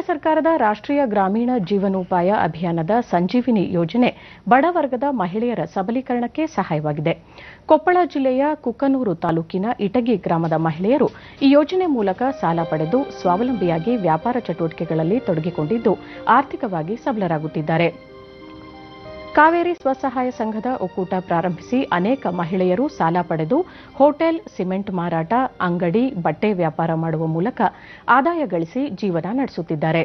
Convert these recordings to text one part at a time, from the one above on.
ಸರ್ಕಾರದ ರಾಷ್ಟ್ರೀಯ ಗ್ರಾಮೀಣ ಜೀವನೋಪಾಯ ಅಭಿಯಾನದ ಸಂಜೀವಿನಿ ಯೋಜನೆ ಬಡವರ್ಗದ ಮಹಿಳೆಯರ ಸಬಲೀಕರಣಕ್ಕೆ ಸಹಾಯವಾಗಿದೆ ಕೊಪ್ಪಳ ಜಿಲ್ಲೆಯ ಕುಕ್ಕನೂರು ತಾಲೂಕಿನ ಇಟಗಿ ಗ್ರಾಮದ ಮಹಿಳೆಯರು ಈ ಯೋಜನೆ ಮೂಲಕ ಸಾಲ ಪಡೆದು ಸ್ವಾವಲಂಬಿಯಾಗಿ ವ್ಯಾಪಾರ ಚಟುವಟಿಕೆಗಳಲ್ಲಿ ತೊಡಗಿಕೊಂಡಿದ್ದು ಆರ್ಥಿಕವಾಗಿ ಸಬಲರಾಗುತ್ತಿದ್ದಾರೆ ಕಾವೇರಿ ಸ್ವಸಹಾಯ ಸಂಘದ ಒಕ್ಕೂಟ ಪ್ರಾರಂಭಿಸಿ ಅನೇಕ ಮಹಿಳೆಯರು ಸಾಲ ಪಡೆದು ಹೋಟೆಲ್ ಸಿಮೆಂಟ್ ಮಾರಾಟ ಅಂಗಡಿ ಬಟ್ಟೆ ವ್ಯಾಪಾರ ಮಾಡುವ ಮೂಲಕ ಆದಾಯ ಗಳಿಸಿ ಜೀವನ ನಡೆಸುತ್ತಿದ್ದಾರೆ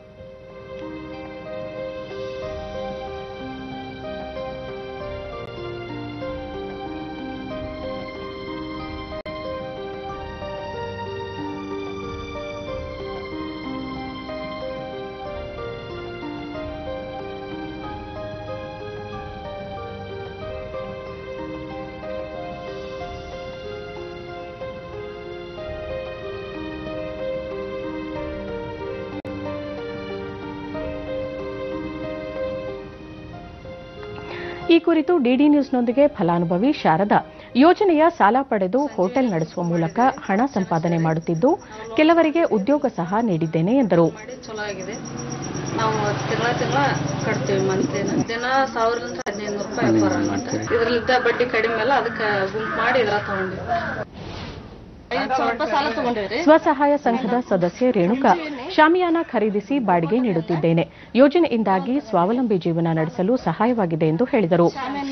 ಈ ಕುರಿತು ಡಿಡಿ ನ್ಯೂಸ್ನೊಂದಿಗೆ ಫಲಾನುಭವಿ ಶಾರದಾ ಯೋಜನೆಯ ಸಾಲ ಪಡೆದು ಹೋಟೆಲ್ ನಡೆಸುವ ಮೂಲಕ ಹಣ ಸಂಪಾದನೆ ಮಾಡುತ್ತಿದ್ದು ಕೆಲವರಿಗೆ ಉದ್ಯೋಗ ಸಹ ನೀಡಿದ್ದೇನೆ ಎಂದರು ಮಾಡಿ ಚಲೋ ಆಗಿದೆ ನಾವು ತಿಂಗಳ ತಿಂಗಳ ಕಟ್ತೀವಿ ಮಂತ್ಲಿನ ದಿನ ಸಾವಿರದಿಂದ ಹದಿನೈದು ನೂರು ರೂಪಾಯಿ ವ್ಯಾಪಾರ ಆಗುತ್ತೆ ಇದ್ರಲ್ಲಿದ್ದ ಬಡ್ಡಿ ಕಡಿಮೆ ಅಲ್ಲ ಅದಕ್ಕೆ ಗುಂಪು ಮಾಡಿ ಇದ್ರ ತಗೊಂಡಿವಿ ಐದು ಸಾವಿರ ರೂಪಾಯಿ ಸಾಲ ತಗೊಂಡಿವ್ರಿ ಸ್ವಸಹಾಯ ಸಂಘದ ಸದಸ್ಯೆ ರೇಣುಕಾ ಶಾಮಿಯಾನ ಖರೀದಿಸಿ ಬಾಡಿಗೆ ನೀಡುತ್ತಿದ್ದೇನೆ ಯೋಜನೆಯಿಂದಾಗಿ ಸ್ವಾವಲಂಬಿ ಜೀವನ ನಡೆಸಲು ಸಹಾಯವಾಗಿದೆ ಎಂದು ಹೇಳಿದರು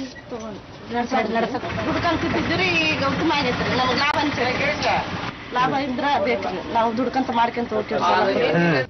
ದುಡ್ಕಂತಿದ್ರಿ ಈಗ ಉತ್ತಮ ಆಗೈತ್ರಿ ನಮ್ಗೆ ಲಾಭ ಅಂತ ಲಾಭ ಇದ್ರ ಬೇಕ್ರಿ ನಾವು ದುಡ್ಕಂತ ಮಾಡ್ಕೊಂತ ಹೋಗ್ತೀವಿ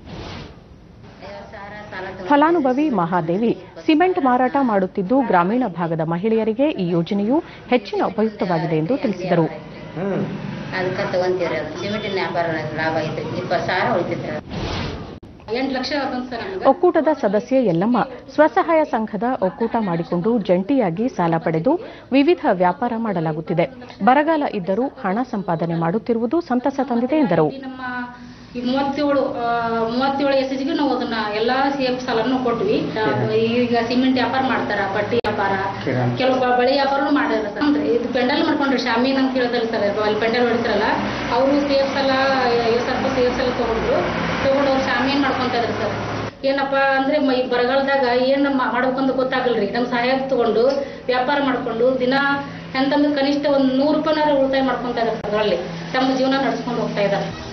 ಫಲಾನುಭವಿ ಮಹಾದೇವಿ ಸಿಮೆಂಟ್ ಮಾರಾಟ ಮಾಡುತ್ತಿದ್ದು ಗ್ರಾಮೀಣ ಭಾಗದ ಮಹಿಳೆಯರಿಗೆ ಈ ಯೋಜನೆಯು ಹೆಚ್ಚಿನ ಉಪಯುಕ್ತವಾಗಿದೆ ಎಂದು ತಿಳಿಸಿದರು ಅದಕ್ಕೆ ತಗೊಂತೀವ್ರಿ ಅದು ಸಿಮೆಂಟಿನ ವ್ಯಾಪಾರ ಲಾಭ ಐತ್ರಿ ಇಪ್ಪತ್ತು ಸಾವಿರ ಉಳಿತೈತ್ರಿ ಅದು. ಎಂಟು ಲಕ್ಷ ಆದಂತ ಸರ್ ನಮ್ಗೆ ಒಕ್ಕೂಟದ ಸದಸ್ಯೆ ಯಲ್ಲಮ್ಮ ಸ್ವಸಹಾಯ ಸಂಘದ ಒಕ್ಕೂಟ ಮಾಡಿಕೊಂಡು ಜಂಟಿಯಾಗಿ ಸಾಲ ಪಡೆದು ವಿವಿಧ ವ್ಯಾಪಾರ ಮಾಡಲಾಗುತ್ತಿದೆ ಬರಗಾಲ ಇದ್ದರೂ ಹಣ ಸಂಪಾದನೆ ಮಾಡುತ್ತಿರುವುದು ಸಂತಸ ತಂದಿದೆ ಎಂದರು ಈ ನಮ್ಮ ಈ ಮೂವತ್ತೇಳು ಆ, ಮೂವತ್ತೇಳು ಎಸ್ ಎಚ್ಗೆ ನಾವು ಅದನ್ನ ಎಲ್ಲಾ ಸಿ ಎಫ್ ಸಾಲನ್ನು ಕೊಟ್ವಿ ಆ, ಈಗ ಸಿಮೆಂಟ್ ವ್ಯಾಪಾರ ಮಾಡ್ತಾರ ಬಟ್ಟಿ ವ್ಯಾಪಾರ ಕೆಲವು ಬ- ಬಳಿ ವ್ಯಾಪಾರನು ಮಾಡ್ಯಾರ ಸರ್ ಅಂದ್ರೆ ಇದು ಪೆಂಡಲ್ ಮಾಡ್ಕೊಂಡ್ರಿ ಶಾಮೀನ್ ಅಂತ ಕೇಳಿದ್ರಲ್ಲ ಸರ್ ಅಲ್ಲಿ ಪೆಂಡಲ್ ಹೊಡಿತಾರಲ್ಲ ಅವರು ಸಿ ಎಫ್ ಸಾಲ ಐವತ್ತು ಸಾವಿರ ರೂಪಾಯಿ ಸಿ ಎಫ್ ಸಾಲ ತಗೊಂಡ್ರು ತಗೊಂಡು ಅವ್ರು ಶಾಮೀನ್ ಮಾಡ್ಕೊಂತ ಇದ್ರು ಸರ್ ಏನಪ್ಪಾ ಅಂದ್ರೆ ಮ- ಈ ಬರಗಾಲದಾಗ ಏನ್ ಮಾ- ಮಾಡ್ಬೇಕಂತ ಗೊತ್ತಾಗಲ್ರಿ ನಮ್ ಸಹಾಯ ತಗೊಂಡು ವ್ಯಾಪಾರ ಮಾಡ್ಕೊಂಡು ದಿನ ಎಂತಂದ್ರೆ ಕನಿಷ್ಠ ಒಂದ್ ನೂರು ರೂಪಾಯಿನಾರ ಉಳಿತಾಯ ಮಾಡ್ಕೊಂತ ಇದಾರೆ ಅದರಲ್ಲಿ ತಮ್ಮ ಜೀವನ ನಡ್ಸ್ಕೊಂಡು ಹೋಗ್ತಾ ಇದಾರೆ